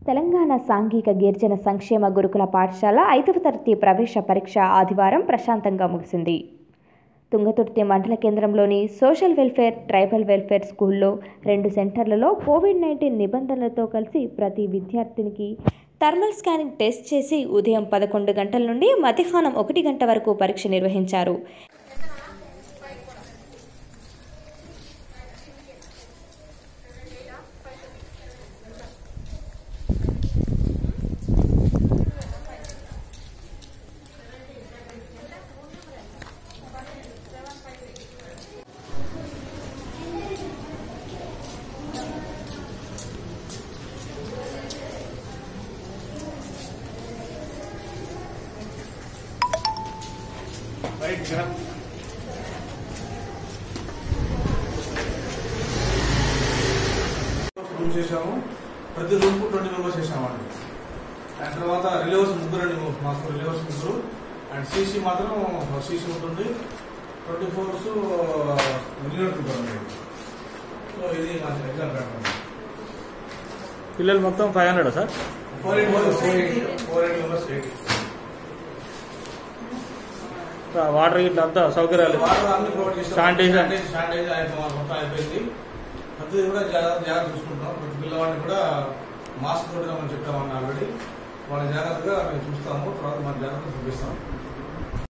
తెలంగాణ సాంఘిక గిరిజన సంక్షేమ గురుకుల పాఠశాల ఐదవ తరగతి ప్రవేశ పరీక్ష ఆదివారం ప్రశాంతంగా ముగిసింది తుంగతుర్తి మండల కేంద్రంలోని సోషల్ వెల్ఫేర్ ట్రైబల్ వెల్ఫేర్ స్కూల్లో రెండు సెంటర్లలో కోవిడ్ నైన్టీన్ నిబంధనలతో కలిసి ప్రతి విద్యార్థినికి థర్మల్ స్కానింగ్ టెస్ట్ చేసి ఉదయం పదకొండు గంటల నుండి మధ్యాహ్నం ఒకటి గంట వరకు పరీక్ష నిర్వహించారు రైట్ జగన్ రూమ్ చేసాము ప్రతి రూమ్ కు ట్వంటీ మెంబర్స్ చేసామండి అండ్ తర్వాత రిలేవర్స్ ముగ్గురు అండి మాకు రిలేవర్స్ ముగ్గురు అండ్ సీసీ మాత్రం సీసీ ఉంటుంది ట్వంటీ ఫోర్స్ రిలేవర్స్ ఉంటారండి సో ఇది మా ఎగ్జామ్ ప్యాటర్న్ పిల్లలు మొత్తం five hundred sir four eight members four eight members eight water ఇట్లా అంతా సౌకర్యాలు వాటర్ అన్ని ప్రొవైడ్ చేస్తాం Sanitation. శానిటైజర్ అయితే మా మొత్తం అయిపోయింది ప్రతిదీ కూడా జాగ్రత్త జాగ్రత్త చూసుకుంటాం ప్రతి పిల్లవాడిని కూడా మాస్క్ కొట్టడం అని చెప్తామని ఆల్రెడీ వాళ్ళ జాగ్రత్తగా మేము చూస్తాము తర్వాత మన జాగ్రత్త చూపిస్తాం